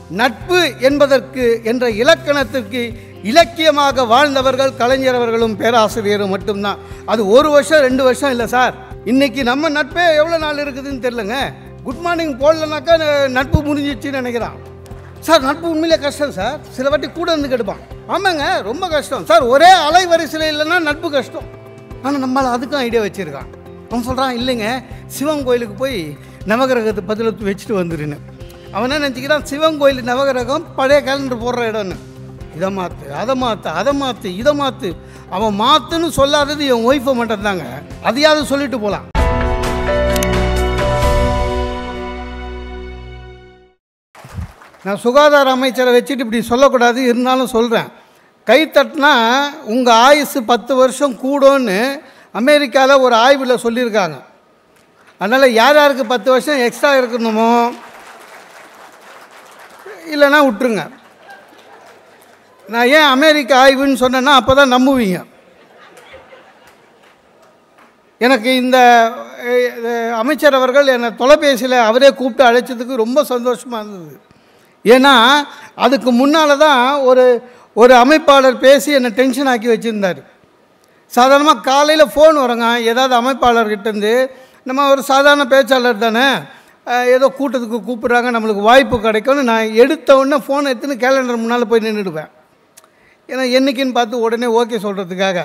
நட்பு என்பதற்கு என்ற இலக்கணத்திற்கு இலக்கியமாக வாழ்ந்தவர்கள் கலைஞர் அவர்களும் பேராசிரியரும் மட்டும்தான் அது ஒரு வருஷம் ரெண்டு வருஷம் இல்லை சார் இன்னைக்கு நம்ம நட்பே எவ்வளோ நாள் இருக்குதுன்னு தெரிலங்க குட் மார்னிங் போடலனாக்கா ந- நட்பு முடிஞ்சிச்சுன்னு நினைக்கிறான் சார் நட்பு உண்மையிலே கஷ்டம் சார் சில வாட்டி கூட இருந்து கெடுப்பான் ஆமாங்க ரொம்ப கஷ்டம் சார் ஒரே அலைவரிசையில் இல்லைன்னா நட்பு கஷ்டம் ஆனால் நம்மளால் அதுக்கும் ஐடியா வச்சுருக்கான் அவன் சொல்கிறான் இல்லைங்க சிவன் கோயிலுக்கு போய் நவகிரகத்தை பதிலத்து வச்சுட்டு வந்துருன்னு அவன் என்ன நினச்சிக்கிறான் சிவன் கோயில் நவகிரகம் பழைய கேலண்டர் போடுற இடம்னு இதை மாற்று அதை மாற்று அதை மாற்று இதை மாற்று அவன் மாற்றுன்னு சொல்லாதது என் ஒய்ஃபை மட்டும்தாங்க அதையாவது சொல்லிட்டு போகலாம் நான் சுகாதார அமைச்சரை வச்சுட்டு இப்படி சொல்லக்கூடாது இருந்தாலும் சொல்கிறேன் கை தட்டினா உங்கள் ஆயுசு பத்து வருஷம் கூடும்னு அமெரிக்காவில் ஒரு ஆய்வில் சொல்லியிருக்காங்க அதனால் யார் யாருக்கு பத்து வருஷம் எக்ஸ்ட்ரா இருக்கணுமோ இல்லைன்னா விட்டுருங்க நான் ஏன் அமெரிக்க ஆய்வுன்னு சொன்னேன்னா அப்போ தான் நம்புவீங்க எனக்கு இந்த அஹ், அஹ், அமைச்சர் அவர்கள் என்னை தொலைபேசியில் அவரே கூப்பிட்டு அழைச்சதுக்கு ரொம்ப சந்தோஷமாக இருந்தது ஏன்னா அதுக்கு முன்னால் தான் ஒரு ஒரு அமைப்பாளர் பேசி என்னை டென்ஷன் ஆக்கி வச்சுருந்தார் சாதாரணமாக காலையில் ஃபோன் வருங்க ஏதாவது அமைப்பாளர்கிட்டேருந்து நம்ம ஒரு சாதாரண பேச்சாளர் தானே அஹ், ஏதோ கூட்டத்துக்கு கூப்பிட்றாங்க நம்மளுக்கு வாய்ப்பு கிடைக்கும்னு நான் எடுத்த உடனே ஃபோன் எடுத்துன்னு கேலண்டர் முன்னால் போய் நின்றுடுவேன் ஏன்னா என்னைக்குன்னு பார்த்து உடனே ஓகே சொல்கிறதுக்காக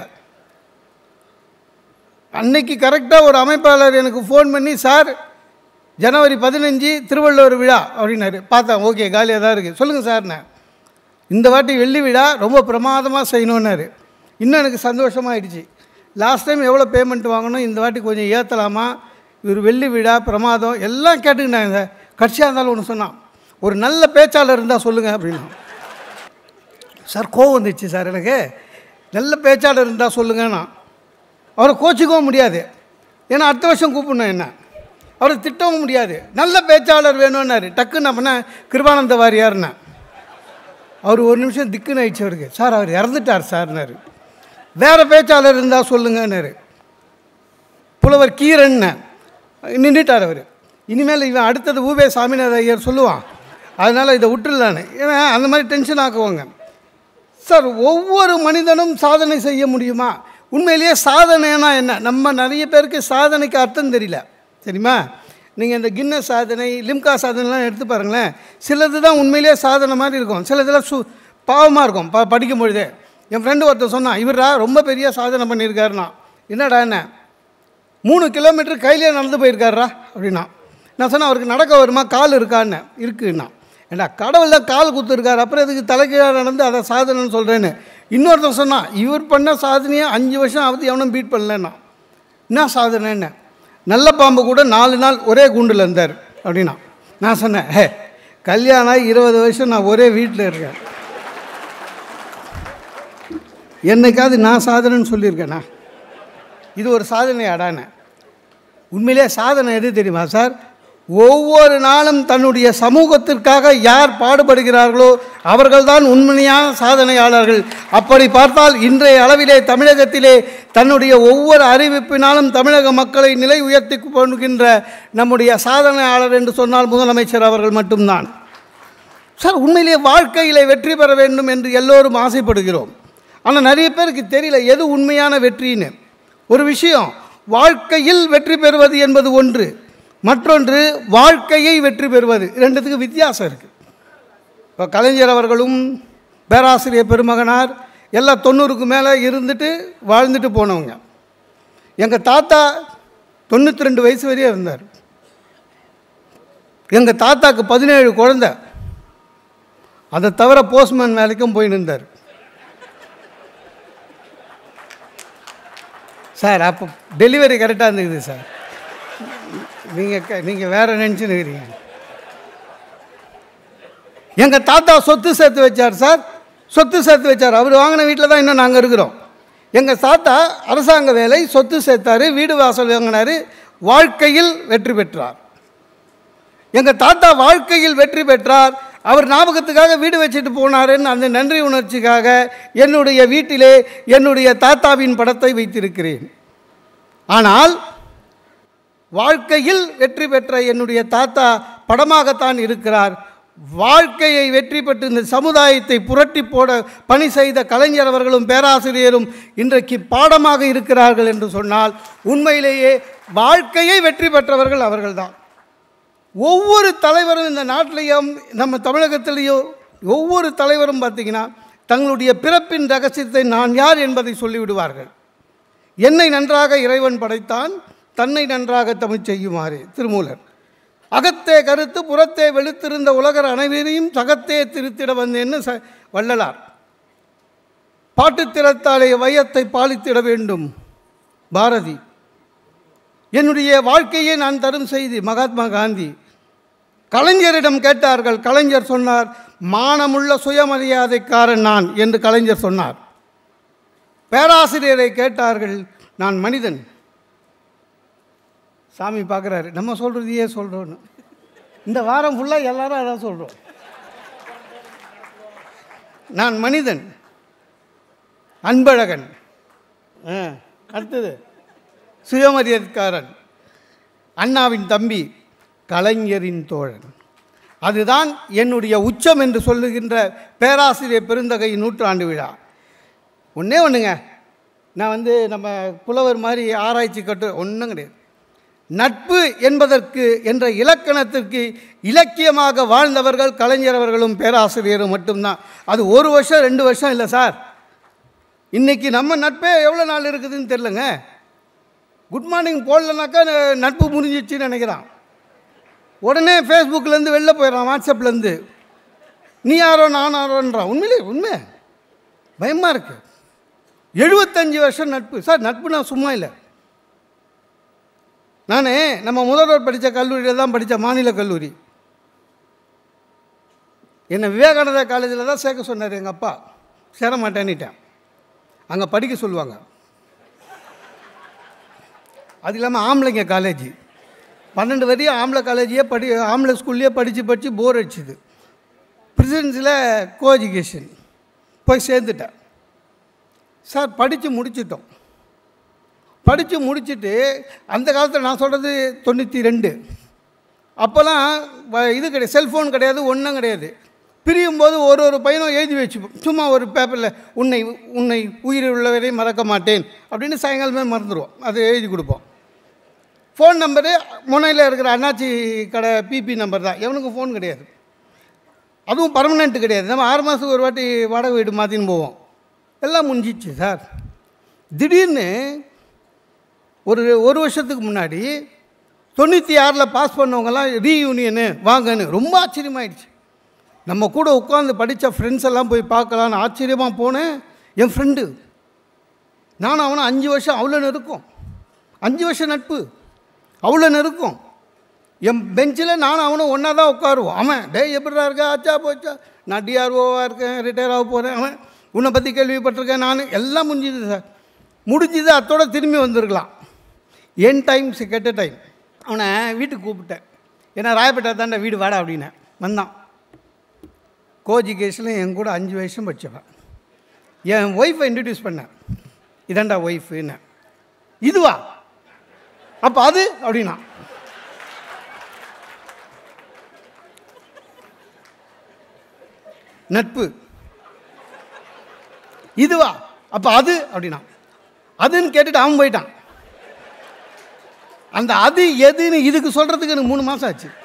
அன்னைக்கு கரெக்டாக ஒரு அமைப்பாளர் எனக்கு ஃபோன் பண்ணி சார் ஜனவரி பதினஞ்சு திருவள்ளுவர் விழா அப்படின்னாரு பார்த்தேன் ஓகே காலியாக தான் இருக்குது சொல்லுங்கள் சார்ண்ணே இந்த வாட்டி வெள்ளி விழா ரொம்ப பிரமாதமாக செய்யணுன்னாரு இன்னும் எனக்கு சந்தோஷமாயிடுச்சு லாஸ்ட் டைம் எவ்வளோ பேமெண்ட் வாங்கணும் இந்த வாட்டி கொஞ்சம் ஏற்றலாமா இவர் வெள்ளி விழா பிரமாதம் எல்லாம் கேட்டுக்கிட்டாங்க கட்சியாக இருந்தாலும் ஒன்று சொன்னான் ஒரு நல்ல பேச்சாளர் இருந்தால் சொல்லுங்கள் அப்படின்னா சார் கோவம் வந்துச்சு சார் எனக்கு நல்ல பேச்சாளர் இருந்தால் சொல்லுங்கன்னா அவரை கோச்சிக்கவும் முடியாது ஏன்னா அடுத்த வருஷம் கூப்பிடணும் என்ன அவரை திட்டவும் முடியாது நல்ல பேச்சாளர் வேணும்னாரு டக்குன்னு நான் பண்ணேன் கிருபானந்த வாரியார்னு அவர் ஒரு நிமிஷம் திக்குன்னு ஆயிடுச்சு அவருக்கு சார் அவர் இறந்துட்டார் சார்னாரு வேறு பேச்சாளர் இருந்தால் சொல்லுங்கன்னாரு புலவர் கீரன்னு நின்றுட்டார் அவர் இனிமேல் இவன் அடுத்தது ஊவே சாமிநாத ஐயர் சொல்லுவான் அதனால் இதை விட்டுடலான்னு ஏன்னா அந்த மாதிரி டென்ஷன் ஆக்குவாங்க சார் ஒவ்வொரு மனிதனும் சாதனை செய்ய முடியுமா உண்மையிலேயே சாதனைனா என்ன நம்ம நிறைய பேருக்கு சாதனைக்கு அர்த்தம் தெரியல சரிம்மா நீங்கள் இந்த கின்னஸ் சாதனை லிம்கா சாதனைலாம் எடுத்து பாருங்களேன் சிலது தான் உண்மையிலேயே சாதனை மாதிரி இருக்கும் சிலதெல்லாம் சு பாவமாக இருக்கும் ப படிக்கும் பொழுதே என் ஃப்ரெண்டு ஒருத்தர் சொன்னான் இவரா ரொம்ப பெரிய சாதனை பண்ணியிருக்காருண்ணா என்னடா என்ன மூணு கிலோமீட்டர் கையிலே நடந்து போயிருக்காருடா அப்படின்னா நான் சொன்னேன் அவருக்கு நடக்க வருமா கால் இருக்கான்னு இருக்குன்னா ஏண்டா கடவுள் தான் கால் குத்துருக்காரு அப்புறம் எதுக்கு தலைகீழாக நடந்து அதை சாதனைன்னு சொல்கிறேன்னு இன்னொருத்தன் சொன்னான் இவர் பண்ண சாதனையை அஞ்சு வருஷம் ஆகுது எவனும் பீட் பண்ணலன்னா என்ன சாதனைன்னு நல்ல பாம்பு கூட நாலு நாள் ஒரே கூண்டில் இருந்தார் அப்படின்னா நான் சொன்னேன் ஹே கல்யாணம் ஆகி இருபது வருஷம் நான் ஒரே வீட்டில் இருக்கேன் என்னைக்காவது நான் சாதனைன்னு சொல்லியிருக்கேனா இது ஒரு சாதனை அடானே உண்மையிலே சாதனை எது தெரியுமா சார் ஒவ்வொரு நாளும் தன்னுடைய சமூகத்திற்காக யார் பாடுபடுகிறார்களோ அவர்கள்தான் உண்மையான சாதனையாளர்கள் அப்படி பார்த்தால் இன்றைய அளவிலே தமிழகத்திலே தன்னுடைய ஒவ்வொரு அறிவிப்பினாலும் தமிழக மக்களை நிலை உயர்த்தி கொள்கின்ற நம்முடைய சாதனையாளர் என்று சொன்னால் முதலமைச்சர் அவர்கள் மட்டும்தான் சார் உண்மையிலேயே வாழ்க்கையிலே வெற்றி பெற வேண்டும் என்று எல்லோரும் ஆசைப்படுகிறோம் ஆனால் நிறைய பேருக்கு தெரியல எது உண்மையான வெற்றின்னு ஒரு விஷயம் வாழ்க்கையில் வெற்றி பெறுவது என்பது ஒன்று மற்றொன்று வாழ்க்கையை வெற்றி பெறுவது ரெண்டுத்துக்கு வித்தியாசம் இருக்குது இப்போ கலைஞர் அவர்களும் பேராசிரியர் பெருமகனார் எல்லாம் தொண்ணூறுக்கு மேலே இருந்துட்டு வாழ்ந்துட்டு போனவங்க எங்கள் தாத்தா தொண்ணூற்றி ரெண்டு வயசு வரையும் இருந்தார் எங்கள் தாத்தாக்கு பதினேழு குழந்தை அதை தவிர போஸ்ட்மேன் வேலைக்கும் போய் நின்றார் சார் அப்போ டெலிவரி கரெக்டாக இருந்துக்குது சார் நீங்கள் நீங்கள் வேறு நினச்சினுக்கிறீங்க எங்கள் தாத்தா சொத்து சேர்த்து வச்சார் சார் சொத்து சேர்த்து வச்சார் அவர் வாங்கின வீட்டில் தான் இன்னும் நாங்கள் இருக்கிறோம் எங்கள் தாத்தா அரசாங்க வேலை சொத்து சேர்த்தாரு வீடு வாசல் வாங்கினார் வாழ்க்கையில் வெற்றி பெற்றார் எங்கள் தாத்தா வாழ்க்கையில் வெற்றி பெற்றார் அவர் ஞாபகத்துக்காக வீடு வச்சுட்டு போனாருன்னு அந்த நன்றி உணர்ச்சிக்காக என்னுடைய வீட்டிலே என்னுடைய தாத்தாவின் படத்தை வைத்திருக்கிறேன் ஆனால் வாழ்க்கையில் வெற்றி பெற்ற என்னுடைய தாத்தா படமாகத்தான் இருக்கிறார் வாழ்க்கையை வெற்றி பெற்று இந்த சமுதாயத்தை புரட்டி போட பணி செய்த கலைஞர் அவர்களும் பேராசிரியரும் இன்றைக்கு பாடமாக இருக்கிறார்கள் என்று சொன்னால் உண்மையிலேயே வாழ்க்கையை வெற்றி பெற்றவர்கள் அவர்கள்தான் ஒவ்வொரு தலைவரும் இந்த நாட்டிலையும் நம்ம தமிழகத்திலேயோ ஒவ்வொரு தலைவரும் பார்த்தீங்கன்னா தங்களுடைய பிறப்பின் ரகசியத்தை நான் யார் என்பதை சொல்லிவிடுவார்கள் என்னை நன்றாக இறைவன் படைத்தான் தன்னை நன்றாக தமிழ் செய்யுமாறு திருமூலர் அகத்தே கருத்து புறத்தே வெளுத்திருந்த உலகர் அனைவரையும் சகத்தே திருத்திட வந்தேன்னு ச வள்ளலார் பாட்டுத் திறத்தாலே வையத்தை பாலித்திட வேண்டும் பாரதி என்னுடைய வாழ்க்கையை நான் தரும் செய்தி மகாத்மா காந்தி கலைஞரிடம் கேட்டார்கள் கலைஞர் சொன்னார் மானமுள்ள சுயமரியாதைக்காரன் நான் என்று கலைஞர் சொன்னார் பேராசிரியரை கேட்டார்கள் நான் மனிதன் சாமி பார்க்குறாரு நம்ம சொல்கிறதையே சொல்கிறோன்னு இந்த வாரம் ஃபுல்லாக எல்லாரும் அதான் சொல்கிறோம் நான் மனிதன் அன்பழகன் ஆ, அடுத்தது சுயமரியாதைக்காரன் அண்ணாவின் தம்பி கலைஞரின் தோழன் அதுதான் என்னுடைய உச்சம் என்று சொல்லுகின்ற பேராசிரியர் பெருந்தகை நூற்றாண்டு விழா ஒன்றே ஒன்றுங்க நான் வந்து நம்ம புலவர் மாதிரி ஆராய்ச்சி கட்டு ஒன்றும் கிடையாது நட்பு என்பதற்கு என்ற இலக்கணத்திற்கு இலக்கியமாக வாழ்ந்தவர்கள் கலைஞர் அவர்களும் பேராசிரியரும் மட்டும்தான் அது ஒரு வருஷம் ரெண்டு வருஷம் இல்லை சார் இன்றைக்கி நம்ம நட்பே எவ்வளோ நாள் இருக்குதுன்னு தெரிலங்க குட் மார்னிங் போடலனாக்கா ந- நட்பு முறிஞ்சிச்சுன்னு நினைக்கிறான் உடனே ஃபேஸ்புக்லேருந்து வெளில போயிடறான் வாட்ஸ்அப்லேருந்து நீ யாரோ நான் யாரோன்றான் உண்மையிலே உண்மை பயமாக இருக்கு எழுபத்தஞ்சு வருஷம் நட்பு சார் நட்பு நான் சும்மா இல்லை நான் நம்ம முதல்வர் படித்த கல்லூரியில் தான் படித்த மாநில கல்லூரி என்னை விவேகானந்தா காலேஜில் தான் சேர்க்க சொன்னார் எங்கள் அப்பா சேர மாட்டேன்னுட்டேன் அங்கே படிக்க சொல்லுவாங்க அது இல்லாமல் ஆம்பளைங்க காலேஜ் பன்னெண்டு வரையும் ஆம்பளை காலேஜையே படி ஆம்பளை ஸ்கூல்லையே படித்து படித்து போர் அடிச்சுது ப்ரிசன்ஸில் கோ எஜுகேஷன் போய் சேர்ந்துட்டேன் சார் படித்து முடிச்சிட்டோம் படித்து முடிச்சுட்டு அந்த காலத்தில் நான் சொல்கிறது தொண்ணூற்றி ரெண்டு அப்போல்லாம் வ- இது கிடையாது செல்ஃபோன் கிடையாது ஒன்றும் கிடையாது பிரியும் போது ஒரு ஒரு பையனும் எழுதி வச்சுப்போம் சும்மா ஒரு பேப்பரில் உன்னை உன்னை உயிர் உள்ளவரை மறக்க மாட்டேன் அப்படின்னு சாயங்காலமே மறந்துடுவோம் அதை எழுதி கொடுப்போம் ஃபோன் நம்பரு முனையில் இருக்கிற அண்ணாச்சி கடை பிபி நம்பர் தான் எவனுக்கும் ஃபோன் கிடையாது அதுவும் பர்மனெண்ட் கிடையாது நம்ம ஆறு மாதத்துக்கு ஒரு வாட்டி வாடகை வீடு மாற்றின்னு போவோம் எல்லாம் முடிஞ்சிச்சு சார் திடீர்னு ஒரு ஒரு வருஷத்துக்கு முன்னாடி தொண்ணூற்றி ஆறில் பாஸ் பண்ணவங்கலாம் ரீயூனியனு வாங்கன்னு ரொம்ப ஆச்சரியமாயிடுச்சு நம்ம கூட உட்காந்து படித்த ஃப்ரெண்ட்ஸ் எல்லாம் போய் பார்க்கலான்னு ஆச்சரியமாக போனேன் என் ஃப்ரெண்டு நானும் அவனும் அஞ்சு வருஷம் அவ்வளோ நெருக்கம் அஞ்சு வருஷம் நட்பு அவ்வளோ நெருக்கம் என் பெஞ்சில் நானும் அவனும் ஒன்றா தான் உட்காருவோம் அவன் டேய் எப்படிடா இருக்க ஆச்சா போச்சா நான் டிஆர்ஓவாக இருக்கேன் ரிட்டையர் ஆக போகிறேன் அவன் உன்னை பற்றி கேள்விப்பட்டிருக்கேன் நான் எல்லாம் முடிஞ்சுது சார் முடிஞ்சுது அத்தோட திரும்பி வந்திருக்கலாம் என் டைம் கெட்ட டைம் அவனை வீட்டுக்கு கூப்பிட்டேன் ஏன்னா ராயப்பேட்டை தாண்டா வீடு வாடா அப்படின்னேன் வந்தான் கோஜிகேஷனில் என் கூட அஞ்சு வருஷம் படித்தவன் என் ஒய்ஃபை இன்ட்ரடியூஸ் பண்ணேன் இதாண்டா ஒய்ஃபுன்னு இதுவா அப்போ அது அப்படின்னா நட்பு இதுவா அப்போ அது அப்படின்னா அதுன்னு கேட்டுட்டு அவன் போயிட்டான் அந்த அது எதுன்னு இதுக்கு சொல்கிறதுக்கு எனக்கு மூணு மாதம் ஆச்சு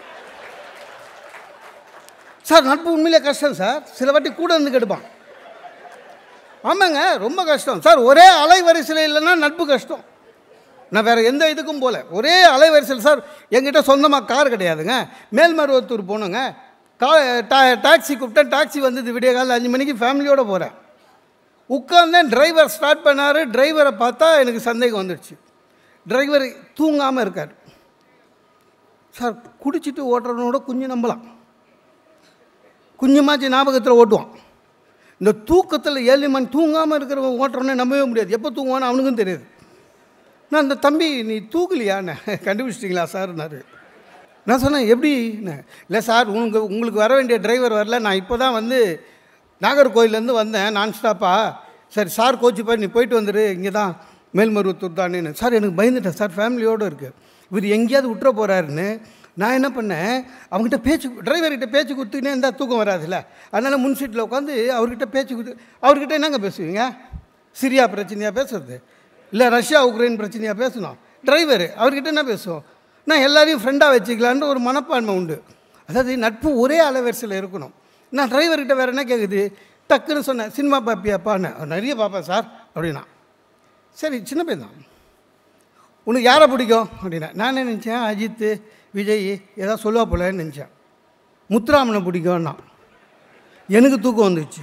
சார் நட்பு உண்மையிலே கஷ்டம் சார் சில வாட்டி கூட இருந்து கெடுப்பான் ஆமாங்க ரொம்ப கஷ்டம் சார் ஒரே அலைவரிசையில் இல்லைன்னா நட்பு கஷ்டம் நான் வேறு எந்த இதுக்கும் போகல ஒரே அலைவரிசையில் சார் என்கிட்ட சொந்தமாக கார் கிடையாதுங்க மேல்மருவத்தூர் போகணுங்க கா டா டாக்ஸி கூப்பிட்டேன் டாக்ஸி வந்தது விடிய காலையில் அஞ்சு மணிக்கு ஃபேமிலியோடு போகிறேன் உட்காந்தேன் டிரைவர் ஸ்டார்ட் பண்ணார் டிரைவரை பார்த்தா எனக்கு சந்தேகம் வந்துடுச்சு டிரைவர் தூங்காமல் இருக்கார் சார் குடிச்சிட்டு ஓட்டுறவனோட கொஞ்சம் நம்பலாம் கொஞ்சமாச்சு ஞாபகத்தில் ஓட்டுவான் இந்த தூக்கத்தில் ஏழு மணி தூங்காமல் இருக்கிறவன் ஓட்டுறவனே நம்பவே முடியாது எப்போ தூங்குவான்னு அவனுக்கும் தெரியாது நான் அந்த தம்பி நீ தூக்கலையான்னு கண்டுபிடிச்சிட்டிங்களா சார்னாரு நான் சொன்னேன் எப்படி இல்லை சார் உங்களுக்கு உங்களுக்கு வர வேண்டிய டிரைவர் வரல நான் இப்போ தான் வந்து நாகர்கோயிலேருந்து வந்தேன் நான் ஸ்டாப்பா சரி சார் கோச்சிப்பா நீ போயிட்டு வந்துடு இங்கே தான் மேல்மருவத்தூர் தானேன்னு சார் எனக்கு பயந்துட்டேன் சார் ஃபேமிலியோடு இருக்குது இவர் எங்கேயாவது விட்டுற போகிறாருன்னு நான் என்ன பண்ணேன் அவங்ககிட்ட பேச்சு டிரைவர்கிட்ட பேச்சு கொடுத்துக்கினே இருந்தால் தூக்கம் வராதுல்ல அதனால் முன் சீட்டில் உட்காந்து அவர்கிட்ட பேச்சு கொடுத்து அவர்கிட்ட என்னங்க பேசுவீங்க சிரியா பிரச்சனையாக பேசுறது இல்லை ரஷ்யா உக்ரைன் பிரச்சனையாக பேசணும் டிரைவர் அவர்கிட்ட என்ன பேசுவோம் நான் எல்லாரையும் ஃப்ரெண்டாக வச்சுக்கலான்ற ஒரு மனப்பான்மை உண்டு அதாவது நட்பு ஒரே அலைவரிசையில் இருக்கணும் நான் டிரைவர்கிட்ட வேறு என்ன கேட்குது டக்குன்னு சொன்னேன் சினிமா பார்ப்பியாப்பான்னு அவர் நிறைய பார்ப்பேன் சார் அப்படின்னா சரி சின்ன பையன் தான் உனக்கு யாரை பிடிக்கும் அப்படின்னா நான் என்ன நினச்சேன் அஜித் விஜய் ஏதாவது சொல்லுவா போலன்னு நினச்சேன் முத்துராமனை பிடிக்கும்னா எனக்கு தூக்கம் வந்துச்சு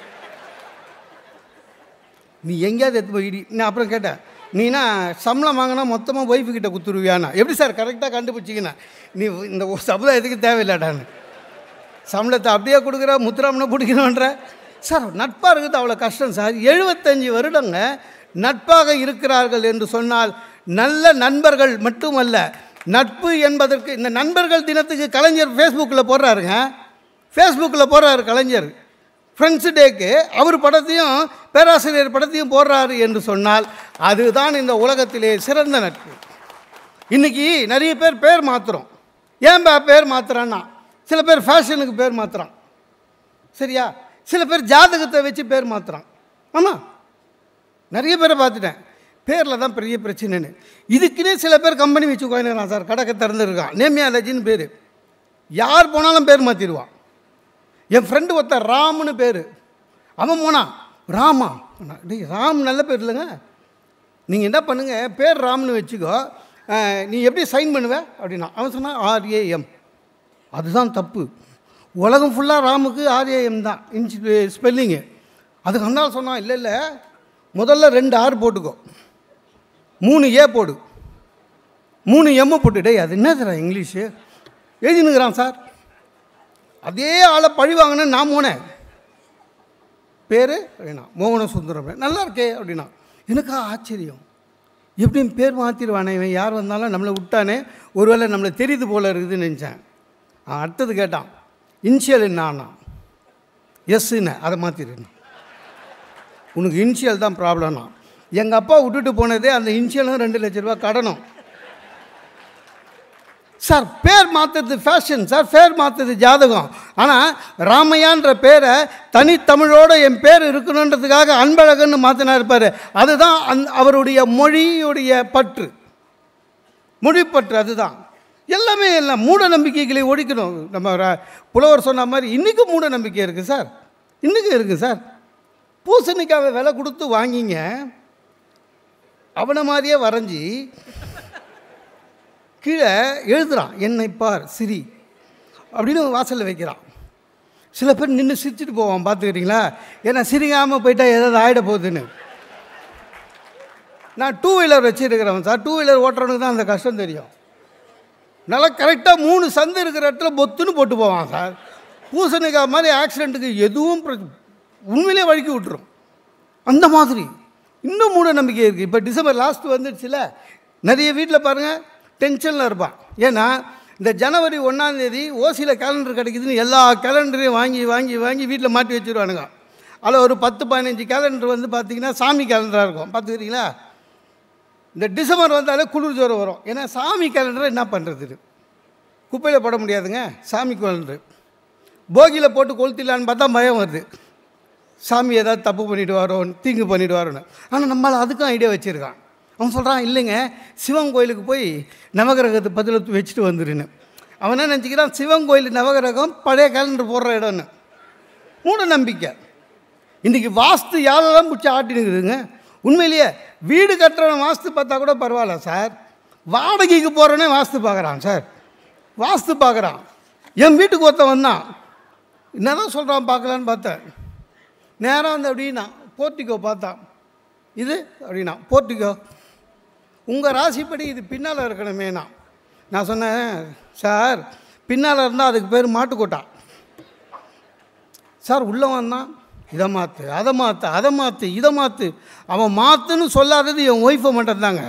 நீ எங்கேயாவது எடுத்து போய் இடி நான் அப்புறம் கேட்டேன் நீனா சம்பளம் வாங்கினா மொத்தமாக ஒய்ஃபு கிட்ட குத்துருவியானா எப்படி சார் கரெக்டாக கண்டுபிடிச்சிக்கினா நீ இந்த ஒரு சமுதாயத்துக்கு தேவையில்லாடான்னு சம்பளத்தை அப்படியே கொடுக்குற முத்துராமனை பிடிக்கணுன்ற சார் நட்பாக இருக்குது அவ்வளோ கஷ்டம் சார் எழுபத்தஞ்சி வருடங்க நட்பாக இருக்கிறார்கள் என்று சொன்னால் நல்ல நண்பர்கள் மட்டுமல்ல நட்பு என்பதற்கு இந்த நண்பர்கள் தினத்துக்கு கலைஞர் ஃபேஸ்புக்கில் போடுறாருங்க ஃபேஸ்புக்கில் போடுறாரு கலைஞர் ஃப்ரெண்ட்ஸ் டேக்கு அவர் படத்தையும் பேராசிரியர் படத்தையும் போடுறாரு என்று சொன்னால் அதுதான் இந்த உலகத்திலே சிறந்த நட்பு இன்றைக்கி நிறைய பேர் பேர் மாற்றுறோம் ஏன் பா பேர் மாற்றுறான்னா சில பேர் ஃபேஷனுக்கு பேர் மாற்றுறான் சரியா சில பேர் ஜாதகத்தை வச்சு பேர் மாற்றுறான் ஆமாம் நிறைய பேரை பார்த்துட்டேன் பேரில் தான் பெரிய பிரச்சனைன்னு இதுக்குன்னே சில பேர் கம்பெனி வச்சு உட்காந்துருக்கான் சார் கடக்க திறந்துருக்கான் நேமியாலஜின்னு பேர் யார் போனாலும் பேர் மாற்றிடுவான் என் ஃப்ரெண்டு ஒருத்தன் ராம்னு பேர் அவன் போனான் ராமா டேய் ராம் நல்ல பேர் இல்லைங்க நீங்கள் என்ன பண்ணுங்கள் பேர் ராம்னு வச்சுக்கோ அஹ், நீ எப்படி சைன் பண்ணுவ அப்படின்னா அவன் சொன்னான் ஆர்ஏஎம் அதுதான் தப்பு உலகம் ஃபுல்லாக ராமுக்கு ஆர்ஏஎம் தான் இன்ச் ஸ்பெல்லிங்கு அதுக்கு அந்தால் சொன்னான் இல்லை இல்லை முதல்ல ரெண்டு ஆர் போட்டுக்கோ மூணு ஏ போடு மூணு எம்மு போட்டு டேய் அது என்ன சார் இங்கிலீஷு எழுதினுக்கிறான் சார் அதே ஆளை பழி வாங்கினேன் நான் போனேன் பேர் அப்படின்னா மோகன சுந்தரம் நல்லா இருக்கே அப்படின்னா எனக்கா ஆச்சரியம் எப்படியும் பேர் மாற்றிடுவானே இவன் யார் வந்தாலும் நம்மளை விட்டானே ஒருவேளை நம்மளை தெரியுது போல இருக்குதுன்னு நினச்சேன் அவன் அடுத்தது கேட்டான் இன்ஷியல் என்னான்னா எஸ்ன்னு அதை மாற்றிடுனா உனக்கு இன்ஷியல் தான் ப்ராப்ளம்னா எங்கள் அப்பா விட்டுட்டு போனதே அந்த இன்ஷியலும் ரெண்டு லட்ச ரூபா கடனும் சார் பேர் மாற்றுறது ஃபேஷன் சார் பேர் மாற்றுறது ஜாதகம் ஆனால் ராமையான்ற பேரை தனித்தமிழோடு என் பேர் இருக்கணுன்றதுக்காக அன்பழகன்னு மாற்றினா இருப்பார் அதுதான் அந் அவருடைய மொழியுடைய பற்று மொழிப்பற்று அதுதான் எல்லாமே எல்லாம் மூட நம்பிக்கைகளை ஒழிக்கணும் நம்ம ர- புலவர் சொன்ன மாதிரி இன்றைக்கும் மூட நம்பிக்கை இருக்குது சார் இன்றைக்கும் இருக்குது சார் பூசணிக்காவை விலை கொடுத்து வாங்கிங்க அவனை மாதிரியே வரைஞ்சி கீழே எழுதுறான் என்னை பார் சிரி அப்படின்னு வாசலில் வைக்கிறான் சில பேர் நின்று சிரிச்சிட்டு போவான் பார்த்துக்கிறீங்களா ஏன்னா சிரிக்காமல் போயிட்டா ஏதாவது ஆகிட போகுதுன்னு நான் டூ வீலர் வச்சுருக்கிறவன் சார் டூ வீலர் ஓட்டுறவனுக்கு தான் அந்த கஷ்டம் தெரியும் நல்லா கரெக்டாக மூணு சந்து இருக்கிற இடத்துல பொத்துன்னு போட்டு போவான் சார் பூசணிக்காய் மாதிரி ஆக்சிடெண்ட்டுக்கு எதுவும் பிர- உண்மையிலே வழுக்கி விட்டுரும் அந்த மாதிரி இன்னும் மூட நம்பிக்கை இருக்குது இப்போ டிசம்பர் லாஸ்ட் வந்துடுச்சுல நிறைய வீட்டில் பாருங்கள் டென்ஷனில் இருப்பான் ஏன்னா இந்த ஜனவரி ஒன்றாந்தேதி ஓசியில் கேலண்டர் கிடைக்குதுன்னு எல்லா கேலண்டரையும் வாங்கி வாங்கி வாங்கி வீட்டில் மாட்டி வச்சுருவானுங்க அதில் ஒரு பத்து பதினஞ்சு கேலண்டர் வந்து பார்த்திங்கன்னா சாமி கேலண்டராக இருக்கும் பார்த்துக்கிறீங்களா இந்த டிசம்பர் வந்தாலே குளிர் ஜோரம் வரும் ஏன்னா சாமி கேலண்டரை என்ன பண்ணுறது குப்பையில் போட முடியாதுங்க சாமி கேலண்டரு போகியில் போட்டு கொளுத்திடலான்னு பார்த்தா பயம் வருது சாமி ஏதாவது தப்பு பண்ணிட்டு வரோம் தீங்கு பண்ணிட்டு வரோன்னு ஆனால் நம்மளால் அதுக்கும் ஐடியா வச்சுருக்கான் அவன் சொல்கிறான் இல்லைங்க சிவன் கோயிலுக்கு போய் நவகிரகத்தை பதில் வச்சுட்டு வந்துருன்னு அவன் என்ன நினச்சிக்கிறான் சிவன் கோயில் நவகிரகம் பழைய கேலண்டர் போடுற இடம்னு மூட நம்பிக்கை இன்றைக்கி வாஸ்து யாரெல்லாம் பிடிச்சி ஆட்டினுக்குதுங்க உண்மையிலேயே வீடு கட்டுறவன் வாஸ்து பார்த்தா கூட பரவாயில்ல சார் வாடகைக்கு போகிறவனே வாஸ்து பார்க்குறான் சார் வாஸ்து பார்க்குறான் என் வீட்டுக்கு ஒருத்தன் வந்தான் என்னதான் சொல்கிறான் பார்க்கலான்னு பார்த்தேன் நேராக வந்து அப்படின்னா போர்ட்டிகோ பார்த்தான் இது அப்படின்னா போர்ட்டிகோ உங்கள் ராசிப்படி இது பின்னால் இருக்கணுமேனா நான் சொன்னேன் சார் பின்னால் இருந்தால் அதுக்கு பேர் மாட்டுக்கோட்டா சார் உள்ளே வந்தான் இதை மாற்று அதை மாற்று அதை மாற்று இதை மாற்று அவன் மாற்றுன்னு சொல்லாதது என் ஒய்ஃபை மட்டும்தாங்க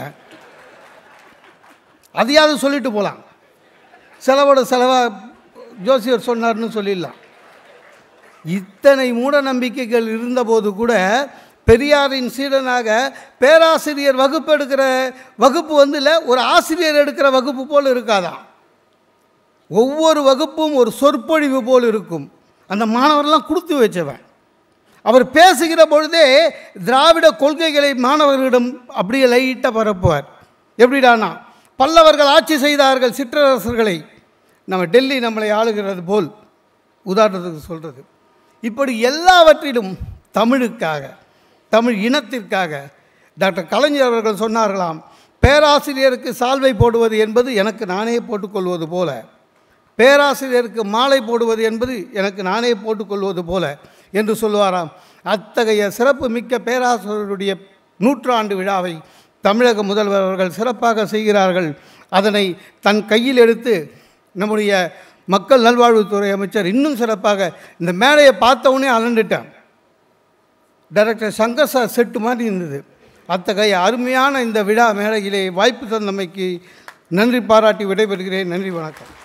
அதையாவது சொல்லிட்டு போகலாம் செலவோட செலவாக ஜோசியர் சொன்னார்னு சொல்லிடலாம் இத்தனை மூட நம்பிக்கைகள் இருந்தபோது கூட பெரியாரின் சீடனாக பேராசிரியர் வகுப்பு எடுக்கிற வகுப்பு வந்து இல்லை ஒரு ஆசிரியர் எடுக்கிற வகுப்பு போல் இருக்காதாம் ஒவ்வொரு வகுப்பும் ஒரு சொற்பொழிவு போல் இருக்கும் அந்த மாணவர்லாம் கொடுத்து வச்சவன் அவர் பேசுகிற பொழுதே திராவிட கொள்கைகளை மாணவர்களிடம் அப்படியே லைட்டாக பரப்புவார் எப்படிடானா பல்லவர்கள் ஆட்சி செய்தார்கள் சிற்றரசர்களை நம்ம டெல்லி நம்மளை ஆளுகிறது போல் உதாரணத்துக்கு சொல்கிறது இப்படி எல்லாவற்றிலும் தமிழுக்காக தமிழ் இனத்திற்காக டாக்டர் கலைஞர் அவர்கள் சொன்னார்களாம் பேராசிரியருக்கு சால்வை போடுவது என்பது எனக்கு நானே போட்டுக்கொள்வது போல பேராசிரியருக்கு மாலை போடுவது என்பது எனக்கு நானே போட்டுக்கொள்வது போல என்று சொல்லுவாராம் அத்தகைய சிறப்பு மிக்க பேராசிரியருடைய நூற்றாண்டு விழாவை தமிழக முதல்வர் அவர்கள் சிறப்பாக செய்கிறார்கள் அதனை தன் கையில் எடுத்து நம்முடைய மக்கள் நல்வாழ்வுத்துறை அமைச்சர் இன்னும் சிறப்பாக இந்த மேடையை பார்த்தவுடனே அலண்டுட்டான் டைரக்டர் சங்கர் சார் செட்டு மாதிரி இருந்தது அத்தகைய அருமையான இந்த விழா மேடையிலே வாய்ப்பு தந்தமைக்கு நன்றி பாராட்டி விடைபெறுகிறேன் நன்றி வணக்கம்